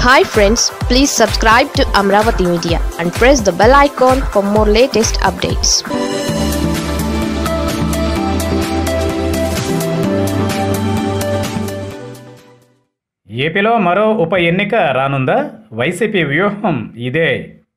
hi friends please subscribe to Amaravati media and press the bell icon for more latest updates ఏపీలో మరో ఉప ఎన్నిక రానుందా YCP వ్యూహం ఇదే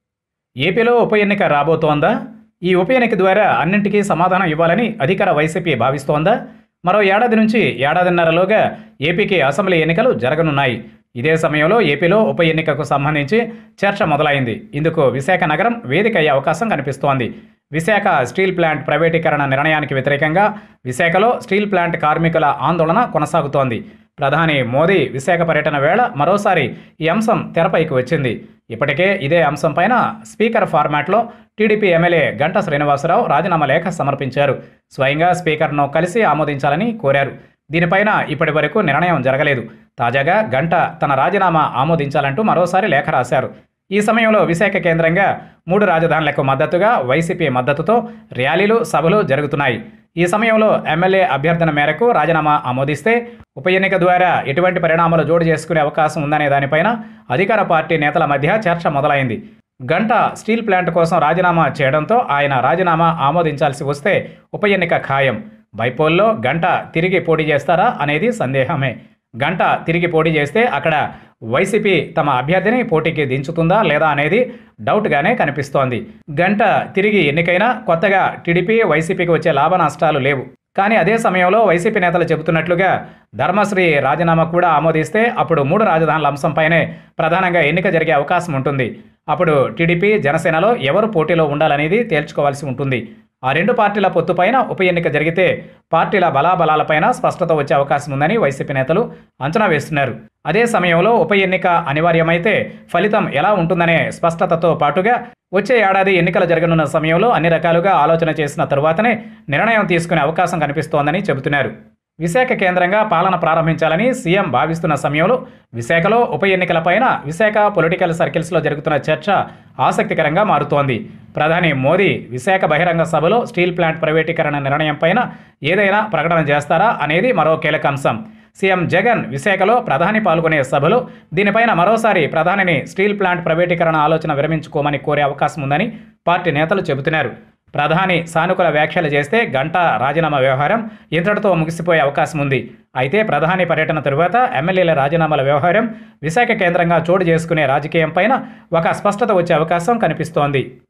ఏపీలో ఉప ఎన్నిక రాబోతోందా ఈ ఉప ఎన్నిక ద్వారా అన్నింటికీ సమాధానం ఇవ్వాలని అధికార వైసీపీ భావిస్తోందా మరో ఏడాది నుంచి ఏడాదిన్నరలోగా ఏపీకి అసెంబ్లీ ఎన్నికలు జరగనున్నాయి ఇదే సమయంలో ఏపీలో ఉప ఎన్నికకు సంబంధించి చర్చ మొదలైంది ఇందుకు విశాఖ నగరం వేదిక అయ్యే అవకాశం కనిపిస్తోంది విశాఖ స్టీల్ ప్లాంట్ ప్రైవేటీకరణ నిర్ణయానికి వ్యతిరేకంగా విశాఖలో స్టీల్ ప్లాంట్ కార్మికుల ఆందోళన కొనసాగుతోంది ప్రధాని మోదీ విశాఖ పర్యటన వేళ మరోసారి ఈ అంశం తెరపైకి వచ్చింది ఇప్పటికే ఇదే అంశంపైన స్పీకర్ ఫార్మాట్లో టీడీపీ ఎమ్మెల్యే గంటా శ్రీనివాసరావు రాజీనామా లేఖ సమర్పించారు స్వయంగా స్పీకర్ను కలిసి ఆమోదించాలని కోరారు దీనిపైన ఇప్పటి వరకు నిర్ణయం జరగలేదు తాజాగా గంట తన రాజీనామా ఆమోదించాలంటూ మరోసారి లేఖ రాశారు ఈ సమయంలో విశాఖ కేంద్రంగా మూడు రాజధానులకు మద్దతుగా వైసీపీ మద్దతుతో ర్యాలీలు సభలు జరుగుతున్నాయి ఈ సమయంలో ఎమ్మెల్యే అభ్యర్థన మేరకు రాజీనామా ఆమోదిస్తే ఉప ఎన్నిక ద్వారా ఎటువంటి పరిణామాలు జోడు చేసుకునే అవకాశం ఉందనే దానిపైన అధికార పార్టీ నేతల మధ్య చర్చ మొదలైంది గంట స్టీల్ ప్లాంట్ కోసం రాజీనామా చేయడంతో ఆయన రాజీనామా ఆమోదించాల్సి వస్తే ఉప ఎన్నిక ఖాయం బైపోల్లో గంట తిరిగి పోటీ చేస్తారా అనేది సందేహమే గంట తిరిగి పోటీ చేస్తే అక్కడ వైసీపీ తమ అభ్యర్థిని పోటీకి దించుతుందా లేదా అనేది డౌట్గానే కనిపిస్తోంది గంట తిరిగి ఎన్నికైనా కొత్తగా టీడీపీ వైసీపీకి వచ్చే లాభ నష్టాలు లేవు కానీ అదే సమయంలో వైసీపీ నేతలు చెబుతున్నట్లుగా ధర్మశ్రీ రాజీనామా కూడా ఆమోదిస్తే అప్పుడు మూడు రాజధానుల అంశంపైనే ప్రధానంగా ఎన్నిక జరిగే అవకాశం ఉంటుంది అప్పుడు టీడీపీ జనసేనలో ఎవరు పోటీలో ఉండాలనేది తేల్చుకోవాల్సి ఉంటుంది ఆ రెండు పార్టీల పొత్తుపైన ఉప ఎన్నిక జరిగితే పార్టీల బలాబలాలపైన స్పష్టత వచ్చే అవకాశం ఉందని వైసీపీ నేతలు అంచనా వేస్తున్నారు అదే సమయంలో ఉప ఎన్నిక అనివార్యమైతే ఫలితం ఎలా ఉంటుందనే స్పష్టతతో పాటుగా వచ్చే ఏడాది ఎన్నికలు జరగనున్న సమయంలో అన్ని రకాలుగా ఆలోచన చేసిన తరువాతనే నిర్ణయం తీసుకునే అవకాశం కనిపిస్తోందని చెబుతున్నారు విశాఖ కేంద్రంగా పాలన ప్రారంభించాలని సీఎం భావిస్తున్న సమయంలో విశాఖలో ఉప ఎన్నికలపైన విశాఖ పొలిటికల్ సర్కిల్స్లో జరుగుతున్న చర్చ ఆసక్తికరంగా మారుతోంది ప్రధాని మోదీ విశాఖ బహిరంగ సభలో స్టీల్ ప్లాంట్ ప్రైవేటీకరణ నిర్ణయంపైన ఏదైనా ప్రకటన చేస్తారా అనేది మరో కీలక అంశం సీఎం జగన్ విశాఖలో ప్రధాని పాల్గొనే సభలో దీనిపైన మరోసారి ప్రధానిని స్టీల్ ప్లాంట్ ప్రైవేటీకరణ ఆలోచన విరమించుకోమని కోరే అవకాశం ఉందని పార్టీ నేతలు చెబుతున్నారు ప్రధాని సానుకూల వ్యాఖ్యలు చేస్తే గంట రాజీనామా వ్యవహారం ఇంతటితో ముగిసిపోయే అవకాశం ఉంది అయితే ప్రధాని పర్యటన తరువాత ఎమ్మెల్యేల రాజీనామాల వ్యవహారం విశాఖ కేంద్రంగా చోటు చేసుకునే రాజకీయం పైన ఒక స్పష్టత వచ్చే అవకాశం కనిపిస్తోంది